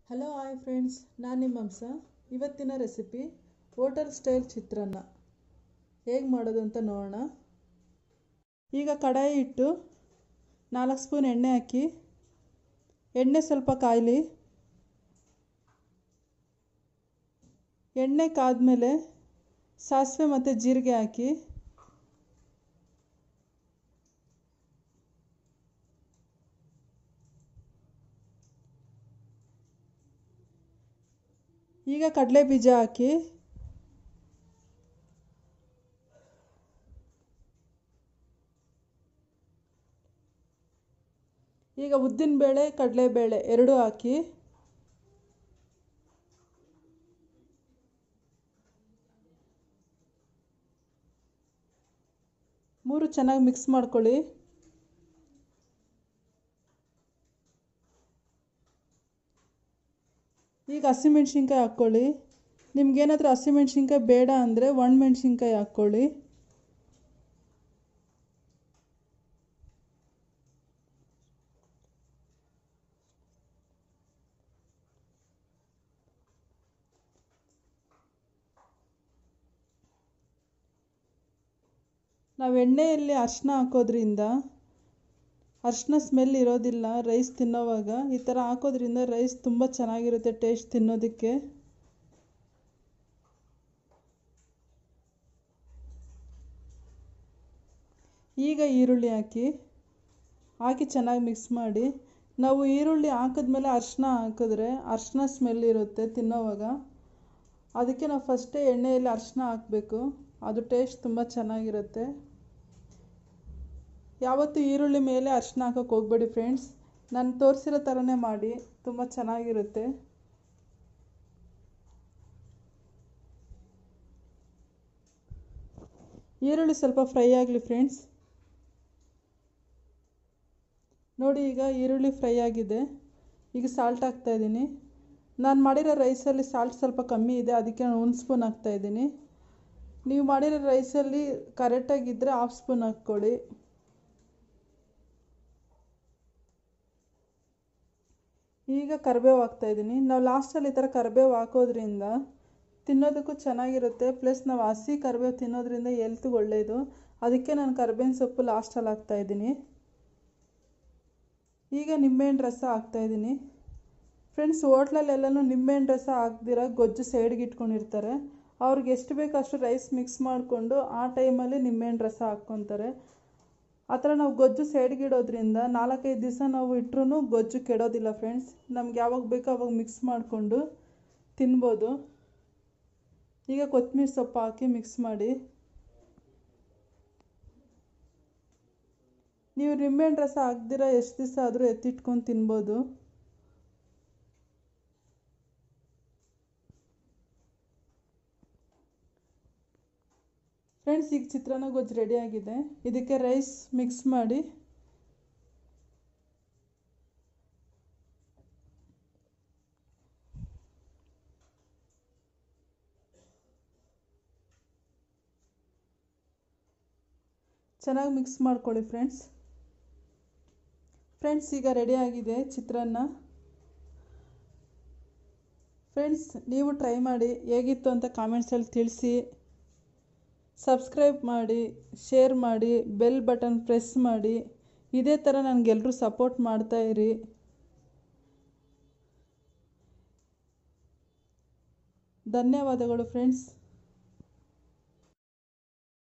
hello hi friends ನಾನು ನಿಮ್ಮ ಹಂಸ ಇವತ್ತಿನ ರೆಸಿಪಿ ಹೋಟೆಲ್ ಸ್ಟೈಲ್ ಚಿತ್ರಾನ್ನ ಹೇಗೆ ಮಾಡೋದು ಅಂತ ನೋಡೋಣ ಈಗ ಕಡಾಯಿ ಇಟ್ಟು ನಾಲ್ಕು ಸ್ಪೂನ್ ಎಣ್ಣೆ ಹಾಕಿ ಎಣ್ಣೆ ಸ್ವಲ್ಪ ಕಾಯಲಿ ಎಣ್ಣೆ ಕಾದ್ಮೇಲೆ ಸಾಸಿವೆ ಮತ್ತು ಜೀರಿಗೆ ಹಾಕಿ ಈಗ ಕಡಲೆ ಬೀಜ ಹಾಕಿ ಈಗ ಉದ್ದಿನಬೇಳೆ ಕಡಲೆಬೇಳೆ ಎರಡೂ ಹಾಕಿ ಮೂರು ಚೆನ್ನಾಗಿ ಮಿಕ್ಸ್ ಮಾಡ್ಕೊಳ್ಳಿ ಈಗ ಹಸಿಮೆಣ್ಸಿನ್ಕಾಯಿ ಹಾಕ್ಕೊಳ್ಳಿ ನಿಮ್ಗೇನಾದರೂ ಹಸಿಮೆಣ್ಸಿನ್ಕಾಯಿ ಬೇಡ ಅಂದರೆ ಒಣಮೆಣ್ಸಿನ್ಕಾಯಿ ಹಾಕ್ಕೊಳ್ಳಿ ನಾವು ಎಣ್ಣೆಯಲ್ಲಿ ಅರಿಶಿನ ಹಾಕೋದ್ರಿಂದ ಅರಿಶಿನ ಸ್ಮೆಲ್ ಇರೋದಿಲ್ಲ ರೈಸ್ ತಿನ್ನೋವಾಗ ಈ ಥರ ಹಾಕೋದ್ರಿಂದ ರೈಸ್ ತುಂಬ ಚೆನ್ನಾಗಿರುತ್ತೆ ಟೇಸ್ಟ್ ತಿನ್ನೋದಕ್ಕೆ ಈಗ ಈರುಳ್ಳಿ ಹಾಕಿ ಹಾಕಿ ಚೆನ್ನಾಗಿ ಮಿಕ್ಸ್ ಮಾಡಿ ನಾವು ಈರುಳ್ಳಿ ಹಾಕಿದ್ಮೇಲೆ ಅರಿಶಿನ ಹಾಕಿದ್ರೆ ಅರಿಶಿನ ಸ್ಮೆಲ್ ಇರುತ್ತೆ ತಿನ್ನೋವಾಗ ಅದಕ್ಕೆ ನಾವು ಫಸ್ಟೇ ಎಣ್ಣೆಯಲ್ಲಿ ಅರಿಶಿನ ಹಾಕಬೇಕು ಅದು ಟೇಸ್ಟ್ ತುಂಬ ಚೆನ್ನಾಗಿರುತ್ತೆ ಯಾವತ್ತೂ ಈರುಳ್ಳಿ ಮೇಲೆ ಅರಿಶಿನ ಹಾಕೋಕ್ಕೆ ಹೋಗಬೇಡಿ ಫ್ರೆಂಡ್ಸ್ ನಾನು ತೋರಿಸಿರೋ ಥರನೇ ಮಾಡಿ ತುಂಬ ಚೆನ್ನಾಗಿರುತ್ತೆ ಈರುಳ್ಳಿ ಸ್ವಲ್ಪ ಫ್ರೈ ಆಗಲಿ ಫ್ರೆಂಡ್ಸ್ ನೋಡಿ ಈಗ ಈರುಳ್ಳಿ ಫ್ರೈ ಆಗಿದೆ ಈಗ ಸಾಲ್ಟ್ ಹಾಕ್ತಾಯಿದ್ದೀನಿ ನಾನು ಮಾಡಿರೋ ರೈಸಲ್ಲಿ ಸಾಲ್ಟ್ ಸ್ವಲ್ಪ ಕಮ್ಮಿ ಇದೆ ಅದಕ್ಕೆ ನಾನು ಒಂದು ಸ್ಪೂನ್ ಹಾಕ್ತಾಯಿದ್ದೀನಿ ನೀವು ಮಾಡಿರೋ ರೈಸಲ್ಲಿ ಕರೆಕ್ಟಾಗಿದ್ದರೆ ಹಾಫ್ ಸ್ಪೂನ್ ಹಾಕ್ಕೊಳ್ಳಿ ಈಗ ಕರಿಬೇವು ಹಾಕ್ತಾಯಿದ್ದೀನಿ ನಾವು ಲಾಸ್ಟಲ್ಲಿ ಈ ಥರ ಕರಿಬೇವು ಹಾಕೋದ್ರಿಂದ ತಿನ್ನೋದಕ್ಕೂ ಚೆನ್ನಾಗಿರುತ್ತೆ ಪ್ಲಸ್ ನಾವು ಹಸಿ ಕರಿಬೇವು ತಿನ್ನೋದ್ರಿಂದ ಎಲ್ತ್ಗೆ ಒಳ್ಳೆಯದು ಅದಕ್ಕೆ ನಾನು ಕರಿಬೇವಿನ ಸೊಪ್ಪು ಲಾಸ್ಟಲ್ಲಿ ಹಾಕ್ತಾಯಿದ್ದೀನಿ ಈಗ ನಿಂಬೆಹಣ್ಣು ರಸ ಹಾಕ್ತಾಯಿದ್ದೀನಿ ಫ್ರೆಂಡ್ಸ್ ಹೋಟ್ಲಲ್ಲೆಲ್ಲನೂ ನಿಂಬೆಹಣ್ಣು ರಸ ಹಾಕ್ದಿರ ಗೊಜ್ಜು ಸೈಡ್ಗೆ ಇಟ್ಕೊಂಡಿರ್ತಾರೆ ಅವ್ರಿಗೆ ಎಷ್ಟು ಬೇಕೋ ಅಷ್ಟು ರೈಸ್ ಮಿಕ್ಸ್ ಮಾಡಿಕೊಂಡು ಆ ಟೈಮಲ್ಲಿ ನಿಂಬೆಹಣ್ಣು ರಸ ಹಾಕ್ಕೊತಾರೆ ಆ ಥರ ನಾವು ಗೊಜ್ಜು ಸೈಡ್ಗೆ ಇಡೋದ್ರಿಂದ ನಾಲ್ಕೈದು ದಿವಸ ನಾವು ಇಟ್ಟರು ಗೊಜ್ಜು ಕೆಡೋದಿಲ್ಲ ಫ್ರೆಂಡ್ಸ್ ನಮ್ಗೆ ಯಾವಾಗ ಬೇಕೋ ಅವಾಗ ಮಿಕ್ಸ್ ಮಾಡಿಕೊಂಡು ತಿನ್ಬೋದು ಈಗ ಕೊತ್ತಂಬರಿ ಸೊಪ್ಪು ಹಾಕಿ ಮಿಕ್ಸ್ ಮಾಡಿ ನೀವು ನಿಂಬೆಹಣ್ಣು ರಸ ಹಾಕ್ದಿರ ಎಷ್ಟು ದಿವಸ ಆದರೂ ಎತ್ತಿಟ್ಕೊಂಡು ತಿನ್ಬೋದು ಫ್ರೆಂಡ್ಸ್ ಈಗ ಚಿತ್ರಾನ್ನ ಗೊಜ್ಜು ರೆಡಿಯಾಗಿದೆ ಇದಕ್ಕೆ ರೈಸ್ ಮಿಕ್ಸ್ ಮಾಡಿ ಚೆನ್ನಾಗಿ ಮಿಕ್ಸ್ ಮಾಡ್ಕೊಳ್ಳಿ ಫ್ರೆಂಡ್ಸ್ ಫ್ರೆಂಡ್ಸ್ ಈಗ ರೆಡಿಯಾಗಿದೆ ಚಿತ್ರಾನ್ನ ಫ್ರೆಂಡ್ಸ್ ನೀವು ಟ್ರೈ ಮಾಡಿ ಹೇಗಿತ್ತು ಅಂತ ಕಾಮೆಂಟ್ಸಲ್ಲಿ ತಿಳಿಸಿ ಸಬ್ಸ್ಕ್ರೈಬ್ ಮಾಡಿ ಶೇರ್ ಮಾಡಿ ಬೆಲ್ ಬಟನ್ ಪ್ರೆಸ್ ಮಾಡಿ ಇದೇ ಥರ ನನಗೆಲ್ಲರೂ ಸಪೋರ್ಟ್ ಮಾಡ್ತಾಯಿರಿ ಧನ್ಯವಾದಗಳು ಫ್ರೆಂಡ್ಸ್